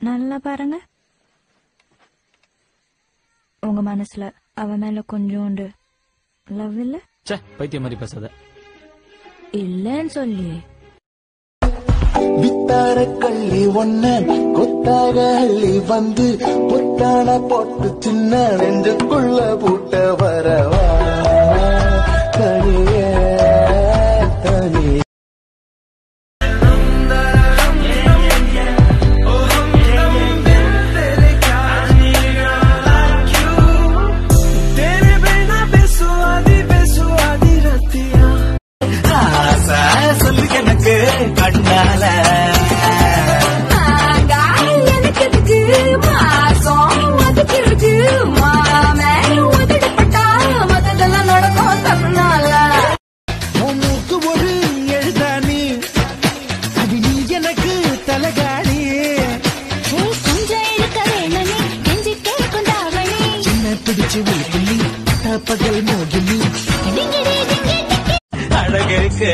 நல்லா பாருங்க உங்க மனசுல அவ மேல கொஞ்சோண்டு லவ் இல்ல ச்சே பைத்தியம் மாதிரி பேசாத இல்லன்னு சொல்லி வித்தார கள்ளி ஒன்ன கொத்தாக அள்ளி வந்து புத்தான போட்டு சின்ன நெஞ்சுக்குள்ள பூட்ட வரவா தனியே தனியே சொல்லு எனக்கு கண்ணால உனக்கு ஒரு எழுதானி அது நீ எனக்கு தலகாணி சின்ன பிடிச்சு புள்ளி பகல் மோகினி அழகிருக்கு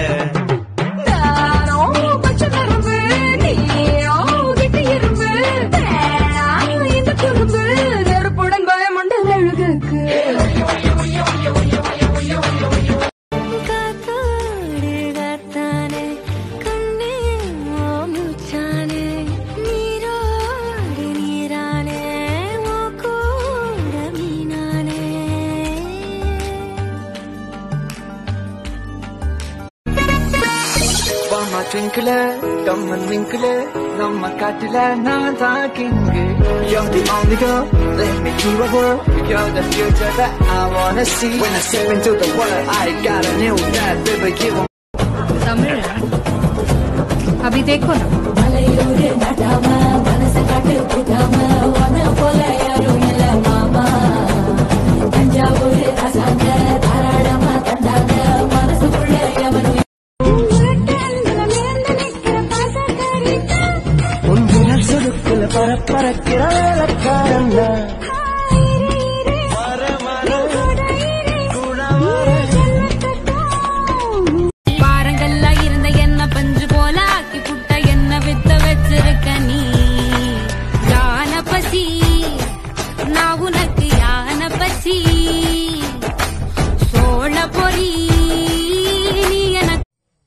வாமா ட்விங்கிள் கம்மன் விங்கிள் நம்ம காட்டுல நான் தான் king You're the only girl, let me give a whirl You're the future that I wanna see When I step into the world, I got a new that baby give a Tamil अभी देखो ना உன் விரல் சொடுக்குல பரப்பறக்கிற வேலைக்காரன் பாரங்கள்ல இருந்த என்ன பஞ்சு போல ஆக்கி புட்ட என்ன வித்த வச்சிருக்க நீ யான பசி நான் உனக்கு யான பசி சோழ பொறி நீ எனக்கு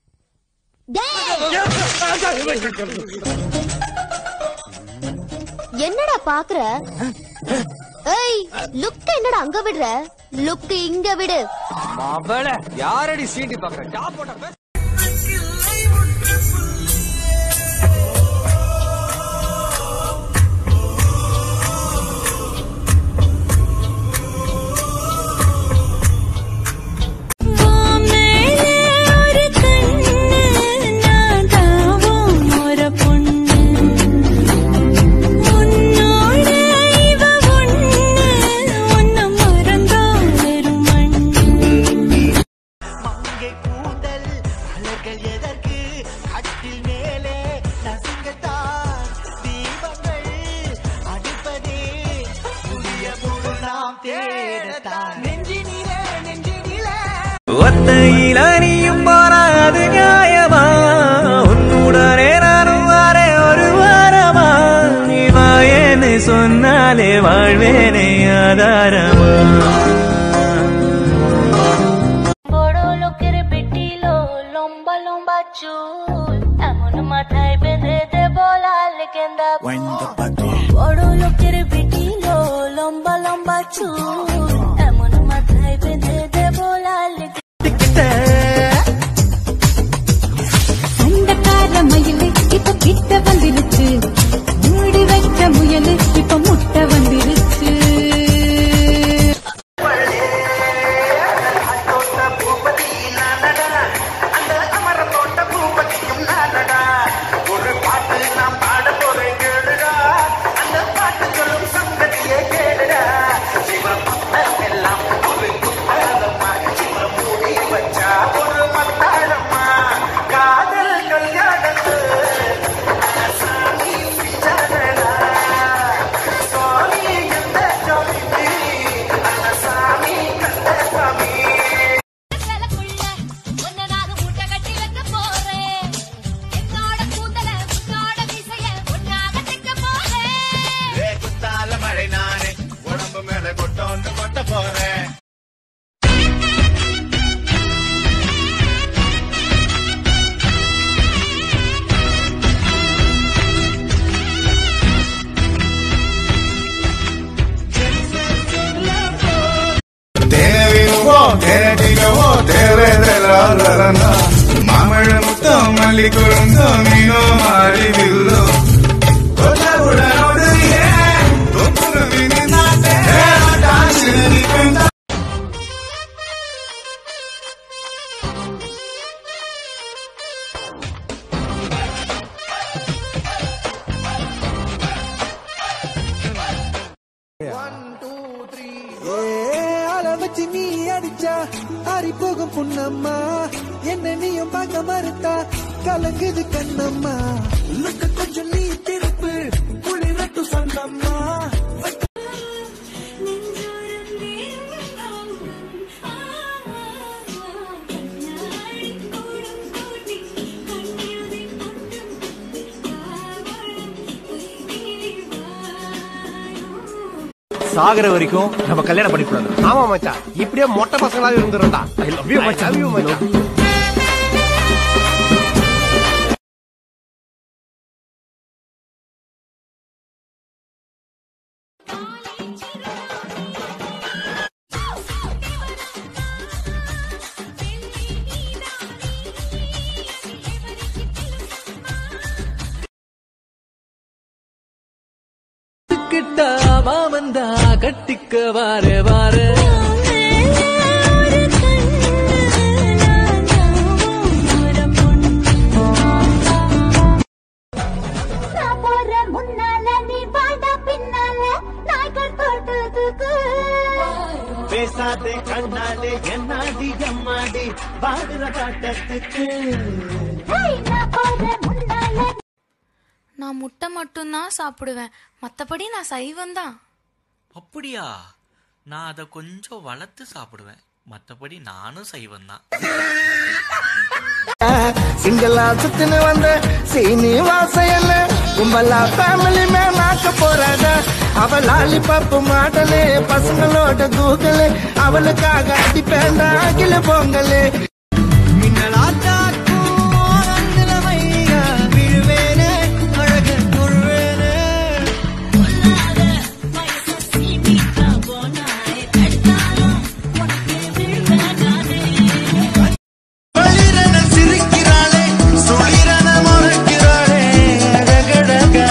என்னடா பாக்குற ஏய் லுக் என்னடா அங்க விடுற லுக் இங்க விடு அவள யாரடி சீண்டி பாக்குற டாப் போட்ட ஒரு கண்ணு நான் தாவும் ஒரு பொண்ணு உன்னோட இவ ஒண்ணு உன்னை மறந்தா வெறும் மண்ணு மங்கை கூந்தல் அழகல் எதற்கு கட்டில் மேலே நசுங்கத்தான் தீபங்கள் அடிப்பதே புதிய முழு நாம் தேடத்தான் நெஞ்சினிலே நெஞ்சினிலே ஒத்தையில நீயும் போறாது நியாயமா உன்னுடனே நானும் வாரே ஒரு வாரமா நீ வாயேன்னு சொன்னாலே வாழ்வேனே ஆதாரமா বড় লোকের বেটিলো লম্বা লম্বা চুল এমন মাথায় বেঁধে দে বলাল গেন্দা বড় লোকের বেটিলো লম্বা লম্বা চুল এমন মাথায় বেঁধে দে বলাল சண்டக்கார மயிலு இப்ப கிட்ட வந்துருச்சு மூடி வச்ச முயலு இப்ப முட்டை வந்துருச்சு ஒரு பாட்டு நாம் பாட போறேன் கேளுடா அந்த பாட்டு சொல்லும் சங்கதியே கேளுடா சிவ ಅಲ್ಲಿ ಕುರುಂದೋಮಿನೋ ಮಾಡಿದಿಲ್ಲೋ ಕೊಟ್ಟ ಉಡನೋದರಿಯೇ ತೊಪ್ಪಲು ಬಿನಿನಾಟೆ ಡಾನ್ಸಿನಲ್ಲಿ ಕುಂದ ஆள வச்சு நீ அடிச்சா ஆறி போகும் புண்ணம்மா என்ன நீயும் பார்க்க மறுத்தா கலங்குது கண்ணம்மா லுக்க கொஞ்சம் நீ திருப்பு குளிரட்டு சொந்தம்மா சாகுற வரைக்கும் நம்ம கல்யாணம் பண்ணிக்கூடாது ஆமா மச்சான் இப்படியே மொட்டை பசங்களாவே இருந்துருந்தா ஐ லவ் யூ மச்சான் love you, மச்சான். கிட்ட மாமந்தா கட்டிக்க வார வார பேசாதே கண்ணாலே என்னாடி எம்மாடி பாடுற பாட்டத்துக்கு நான் முட்டை மட்டும்தான் சாப்பிடுவேன் மத்தபடி நான் சைவம் தான் அப்படியா நான் அதை கொஞ்சம் வளர்த்து சாப்பிடுவேன் மற்றபடி நானும் சைவம் தான் சிங்களா சுத்தின்னு வந்த சீனிவாசையல்ல கும்பலா ஃபேமிலி மேன் ஆக்க போறாத அவள் லாலிபாப்பு மாடலு பசங்களோட கூகலு அவளுக்காக அடிப்பேண்டா அகில பொங்கலு சிரிக்கிறாளே சுளிரன முறைக்கிறாளே அழகழகா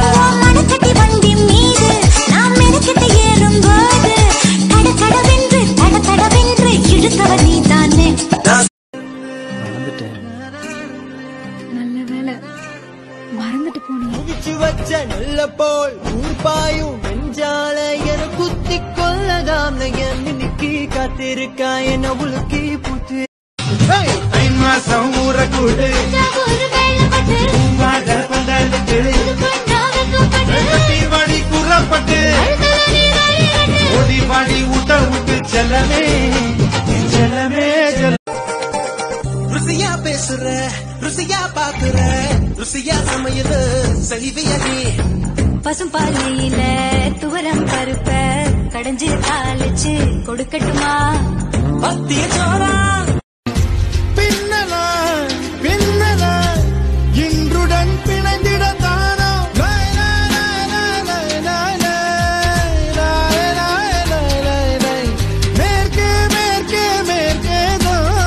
நல்ல வேலை மறந்துட்டு போனீங்க குவிச்சு வச்ச நல்ல போல் பாயும் நெஞ்சால என குத்தி கொள்ளதாம் என் நிக்கி காத்திருக்கா என உலுக்கி புத்து ஐ மாசம் ஊற கூடு பூவாட பந்தலுக்கு கட்டி வாடி குறப்பட்டு ஓடி வாடி ஊட்ட விட்டு செல்லமே செல்லமே செல்ல ருசியா பேசுற ருசியா பாக்குற ருசியா சமையல் செழிவையடி பசும்பாலையில துவரம் பருப்ப கடைஞ்சு தாளிச்சு கொடுக்கட்டுமா பத்திய சோரா பின்னலா பின்னலா இன்றுடன் பிணைந்திட தானோ லாய் லாய் லாய் லாய் லாய் லாய் லாய் லாய் லாய் லாய் லாய். மேற்கே மேற்கே மேற்கே தான்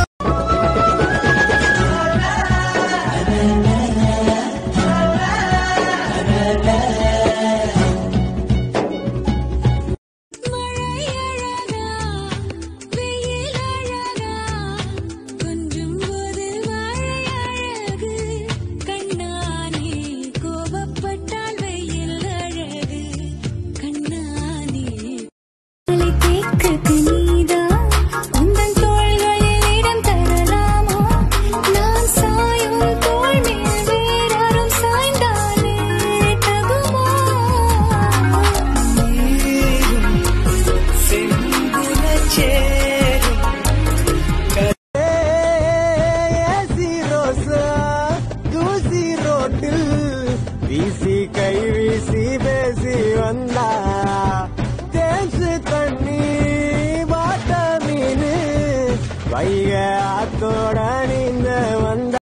கொஞ்சம் போது வாழை அழகு கண்ணானே கோபப்பட்டால் வெயில் அழகு கண்ணானே தலை தேக்கு நீதான் உந்தன் தோள்களில் இடம் தரலாமா நான் சாயும் தோள் மேல் வேறாரும் சாய்ந்தாலே தகுமா ஏசி ரோசா தூசி ரோட்டில் வீசி